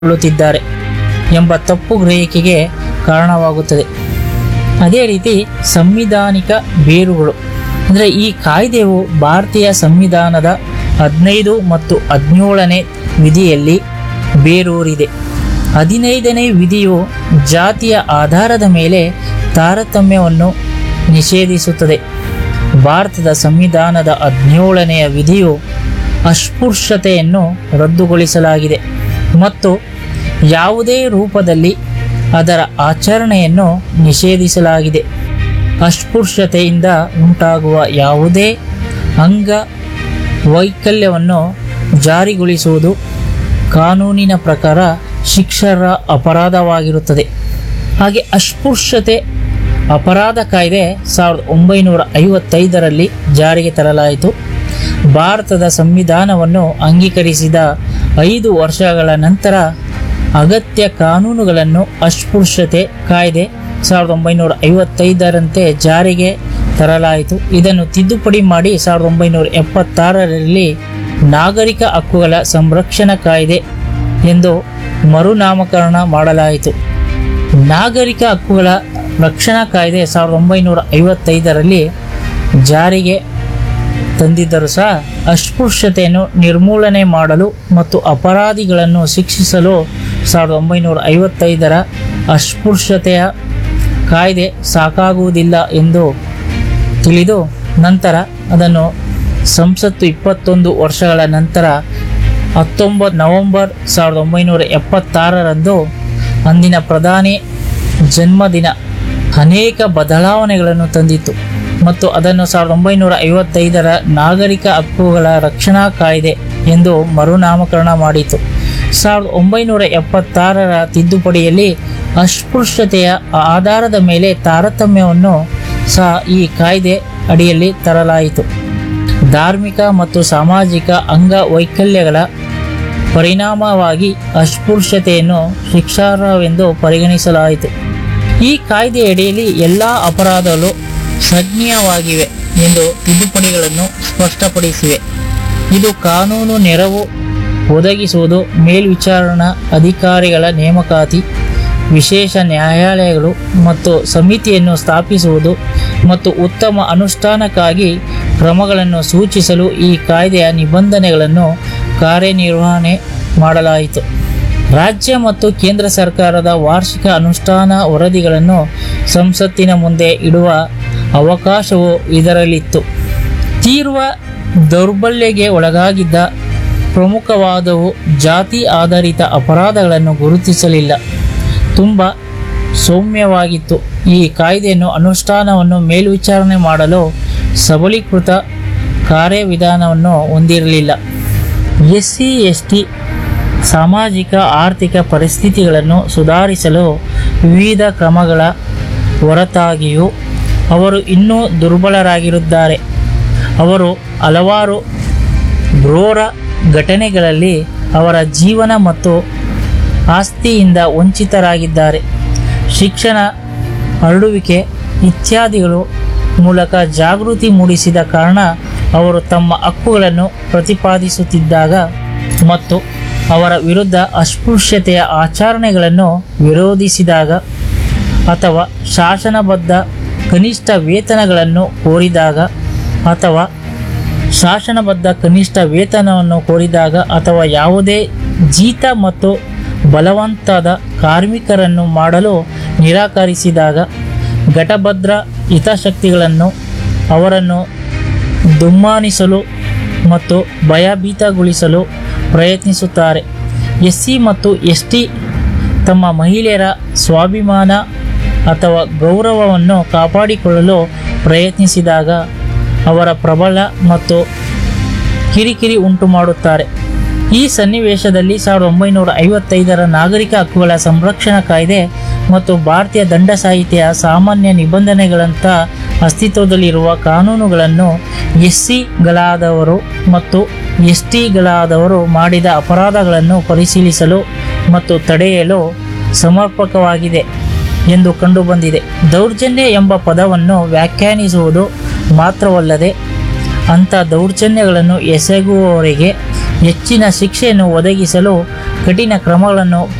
ಕೊಳ್ಳುತ್ತಿದ್ದಾರೆ ಎಂಬ ತಪ್ಪು ಗ್ರಹಿಕೆಗೆ ಕಾರಣವಾಗುತ್ತದೆ ಅದೇ ರೀತಿ ಸಂವಿಧಾನಿಕ ಬೇರುಗಳು ಅಂದರೆ ಈ ಕಾಯ್ದೆಯು ಭಾರತೀಯ ಸಂವಿಧಾನದ ಹದಿನೈದು ಮತ್ತು ಹದಿನೇಳನೇ ವಿಧಿಯಲ್ಲಿ ಬೇರೂರಿದೆ ಹದಿನೈದನೇ ವಿಧಿಯು ಜಾತಿಯ ಆಧಾರದ ಮೇಲೆ ತಾರತಮ್ಯವನ್ನು ನಿಷೇಧಿಸುತ್ತದೆ ಭಾರತದ ಸಂವಿಧಾನದ ಹದಿನೇಳನೆಯ ವಿಧಿಯು ಅಸ್ಪೃಶ್ಯತೆಯನ್ನು ರದ್ದುಗೊಳಿಸಲಾಗಿದೆ ಮತ್ತು ಯಾವುದೇ ರೂಪದಲ್ಲಿ ಅದರ ಆಚರಣೆಯನ್ನು ನಿಷೇಧಿಸಲಾಗಿದೆ ಅಸ್ಪೃಶ್ಯತೆಯಿಂದ ಉಂಟಾಗುವ ಯಾವುದೇ ಅಂಗ ವೈಕಲ್ಯವನ್ನು ಜಾರಿಗೊಳಿಸುವುದು ಕಾನೂನಿನ ಪ್ರಕಾರ ಶಿಕ್ಷರ ಅಪರಾಧವಾಗಿರುತ್ತದೆ ಹಾಗೆ ಅಸ್ಪೃಶ್ಯತೆ ಅಪರಾಧ ಕಾಯ್ದೆ ಸಾವಿರದ ಒಂಬೈನೂರ ಐವತ್ತೈದರಲ್ಲಿ ಜಾರಿಗೆ ತರಲಾಯಿತು ಭಾರತದ ಸಂವಿಧಾನವನ್ನು ಅಂಗೀಕರಿಸಿದ ಐದು ವರ್ಷಗಳ ನಂತರ ಅಗತ್ಯ ಕಾನೂನುಗಳನ್ನು ಅಸ್ಪೃಶ್ಯತೆ ಕಾಯ್ದೆ ಸಾವಿರದ ಒಂಬೈನೂರ ಐವತ್ತೈದರಂತೆ ಜಾರಿಗೆ ತರಲಾಯಿತು ಇದನ್ನು ತಿದ್ದುಪಡಿ ಮಾಡಿ ಸಾವಿರದ ಒಂಬೈನೂರ ಎಪ್ಪತ್ತಾರರಲ್ಲಿ ನಾಗರಿಕ ಹಕ್ಕುಗಳ ಸಂರಕ್ಷಣಾ ಕಾಯ್ದೆ ಎಂದು ಮರುನಾಮಕರಣ ಮಾಡಲಾಯಿತು ನಾಗರಿಕ ಹಕ್ಕುಗಳ ರಕ್ಷಣಾ ಕಾಯ್ದೆ ಸಾವಿರದ ಒಂಬೈನೂರ ಐವತ್ತೈದರಲ್ಲಿ ಜಾರಿಗೆ ತಂದಿದ್ದರೂ ಸಹ ಅಸ್ಪೃಶ್ಯತೆಯನ್ನು ನಿರ್ಮೂಲನೆ ಮಾಡಲು ಮತ್ತು ಅಪರಾಧಿಗಳನ್ನು ಶಿಕ್ಷಿಸಲು ಸಾವಿರದ ಒಂಬೈನೂರ ಐವತ್ತೈದರ ಅಸ್ಪೃಶ್ಯತೆಯ ಕಾಯ್ದೆ ಸಾಕಾಗುವುದಿಲ್ಲ ಎಂದು ತಿಳಿದು ನಂತರ ಅದನ್ನು ಸಂಸತ್ತು ಇಪ್ಪತ್ತೊಂದು ವರ್ಷಗಳ ನಂತರ ಹತ್ತೊಂಬತ್ತು ನವೆಂಬರ್ ಸಾವಿರದ ಒಂಬೈನೂರ ಎಪ್ಪತ್ತಾರರಂದು ಅಂದಿನ ಪ್ರಧಾನಿ ಜನ್ಮದಿನ ಅನೇಕ ಬದಲಾವಣೆಗಳನ್ನು ತಂದಿತು ಮತ್ತು ಅದನ್ನು ಸಾವಿರದ ಒಂಬೈನೂರ ಐವತ್ತೈದರ ನಾಗರಿಕ ಹಕ್ಕುಗಳ ರಕ್ಷಣಾ ಕಾಯ್ದೆ ಎಂದು ಮರುನಾಮಕರಣ ಮಾಡಿತು ಸಾವಿರದ ಒಂಬೈನೂರ ಎಪ್ಪತ್ತಾರರ ತಿದ್ದುಪಡಿಯಲ್ಲಿ ಅಸ್ಪೃಶ್ಯತೆಯ ಆಧಾರದ ಮೇಲೆ ತಾರತಮ್ಯವನ್ನು ಸಹ ಈ ಕಾಯ್ದೆ ಅಡಿಯಲ್ಲಿ ತರಲಾಯಿತು ಧಾರ್ಮಿಕ ಮತ್ತು ಸಾಮಾಜಿಕ ಅಂಗವೈಕಲ್ಯಗಳ ಪರಿಣಾಮವಾಗಿ ಅಸ್ಪೃಶ್ಯತೆಯನ್ನು ಶಿಕ್ಷಾರ್ಹವೆಂದು ಪರಿಗಣಿಸಲಾಯಿತು ಈ ಕಾಯ್ದೆಯಡಿಯಲ್ಲಿ ಎಲ್ಲ ಅಪರಾಧಗಳು ಸಂಜ್ಞೇಯವಾಗಿವೆ ಎಂದು ತಿದ್ದುಪಡಿಗಳನ್ನು ಸ್ಪಷ್ಟಪಡಿಸಿವೆ ಇದು ಕಾನೂನು ನೆರವು ಒದಗಿಸುವುದು ಮೇಲ್ವಿಚಾರಣಾ ಅಧಿಕಾರಿಗಳ ನೇಮಕಾತಿ ವಿಶೇಷ ನ್ಯಾಯಾಲಯಗಳು ಮತ್ತು ಸಮಿತಿಯನ್ನು ಸ್ಥಾಪಿಸುವುದು ಮತ್ತು ಉತ್ತಮ ಅನುಷ್ಠಾನಕ್ಕಾಗಿ ಕ್ರಮಗಳನ್ನು ಸೂಚಿಸಲು ಈ ಕಾಯ್ದೆಯ ನಿಬಂಧನೆಗಳನ್ನು ಕಾರ್ಯನಿರ್ವಹಣೆ ಮಾಡಲಾಯಿತು ರಾಜ್ಯ ಮತ್ತು ಕೇಂದ್ರ ಸರ್ಕಾರದ ವಾರ್ಷಿಕ ಅನುಷ್ಠಾನ ವರದಿಗಳನ್ನು ಸಂಸತ್ತಿನ ಮುಂದೆ ಇಡುವ ಅವಕಾಶವು ಇದರಲ್ಲಿತ್ತು ತೀವ್ರ ದೌರ್ಬಲ್ಯಗೆ ಒಳಗಾಗಿದ್ದ ಪ್ರಮುಖವಾದವು ಜಾತಿ ಆಧಾರಿತ ಅಪರಾಧಗಳನ್ನು ಗುರುತಿಸಲಿಲ್ಲ ತುಂಬ ಸೌಮ್ಯವಾಗಿತ್ತು ಈ ಕಾಯ್ದೆಯನ್ನು ಅನುಷ್ಠಾನವನ್ನು ಮೇಲ್ವಿಚಾರಣೆ ಮಾಡಲು ಸಬಲೀಕೃತ ಕಾರ್ಯವಿಧಾನವನ್ನು ಹೊಂದಿರಲಿಲ್ಲ ಎಸ್ ಸಿ ಎಸ್ ಟಿ ಸಾಮಾಜಿಕ ಆರ್ಥಿಕ ಪರಿಸ್ಥಿತಿಗಳನ್ನು ಸುಧಾರಿಸಲು ವಿವಿಧ ಕ್ರಮಗಳ ಹೊರತಾಗಿಯೂ ಅವರು ಇನ್ನೂ ದುರ್ಬಲರಾಗಿರುತ್ತಾರೆ ಅವರು ಹಲವಾರು ಘೋರ ಘಟನೆಗಳಲ್ಲಿ ಅವರ ಜೀವನ ಮತ್ತು ಆಸ್ತಿಯಿಂದ ವಂಚಿತರಾಗಿದ್ದಾರೆ ಶಿಕ್ಷಣ ಹರಡುವಿಕೆ ಇತ್ಯಾದಿಗಳು ಮೂಲಕ ಜಾಗೃತಿ ಮೂಡಿಸಿದ ಕಾರಣ ಅವರು ತಮ್ಮ ಹಕ್ಕುಗಳನ್ನು ಪ್ರತಿಪಾದಿಸುತ್ತಿದ್ದಾಗ ಮತ್ತು ಅವರ ವಿರುದ್ಧ ಅಸ್ಪೃಶ್ಯತೆಯ ಆಚರಣೆಗಳನ್ನು ವಿರೋಧಿಸಿದಾಗ ಅಥವಾ ಶಾಸನಬದ್ಧ ಕನಿಷ್ಠ ವೇತನಗಳನ್ನು ಕೋರಿದಾಗ ಅಥವಾ ಶಾಸನಬದ್ಧ ಕನಿಷ್ಠ ವೇತನವನ್ನು ಕೋರಿದಾಗ ಅಥವಾ ಯಾವುದೇ ಜೀತ ಮತ್ತು ಬಲವಂತದ ಕಾರ್ಮಿಕರನ್ನು ಮಾಡಲು ನಿರಾಕರಿಸಿದಾಗ ಘಟಭದ್ರ ಹಿತಾಸಕ್ತಿಗಳನ್ನು ಅವರನ್ನು ದುಮ್ಮಾನಿಸಲು ಮತ್ತು ಭಯಭೀತಗೊಳಿಸಲು ಪ್ರಯತ್ನಿಸುತ್ತಾರೆ ಎಸ್ ಸಿ ಮತ್ತು ಎಸ್ ಟಿ ತಮ್ಮ ಮಹಿಳೆಯರ ಸ್ವಾಭಿಮಾನ ಅಥವಾ ಗೌರವವನ್ನು ಕಾಪಾಡಿಕೊಳ್ಳಲು ಪ್ರಯತ್ನಿಸಿದಾಗ ಅವರ ಪ್ರಬಲ ಮತ್ತು ಕಿರಿಕಿರಿ ಉಂಟು ಮಾಡುತ್ತಾರೆ ಈ ಸನ್ನಿವೇಶದಲ್ಲಿ ಸಾವಿರದ ಒಂಬೈನೂರ ಐವತ್ತೈದರ ನಾಗರಿಕ ಹಕ್ಕುಗಳ ಸಂರಕ್ಷಣಾ ಕಾಯ್ದೆ ಮತ್ತು ಭಾರತೀಯ ದಂಡ ಸಾಹಿತ್ಯ ಸಾಮಾನ್ಯ ನಿಬಂಧನೆಗಳಂಥ ಅಸ್ತಿತ್ವದಲ್ಲಿರುವ ಕಾನೂನುಗಳನ್ನು ಎಸ್ ಸಿಗಳಾದವರು ಮತ್ತು ಎಸ್ ಟಿಗಳಾದವರು ಮಾಡಿದ ಅಪರಾಧಗಳನ್ನು ಪರಿಶೀಲಿಸಲು ಮತ್ತು ತಡೆಯಲು ಸಮರ್ಪಕವಾಗಿದೆ ಎಂದು ಕಂಡುಬಂದಿದೆ ದೌರ್ಜನ್ಯ ಎಂಬ ಪದವನ್ನು ವ್ಯಾಖ್ಯಾನಿಸುವುದು ಮಾತ್ರವಲ್ಲದೆ ಅಂಥ ದೌರ್ಜನ್ಯಗಳನ್ನು ಎಸಗುವವರಿಗೆ ಹೆಚ್ಚಿನ ಶಿಕ್ಷೆಯನ್ನು ಒದಗಿಸಲು ಕಠಿಣ ಕ್ರಮಗಳನ್ನು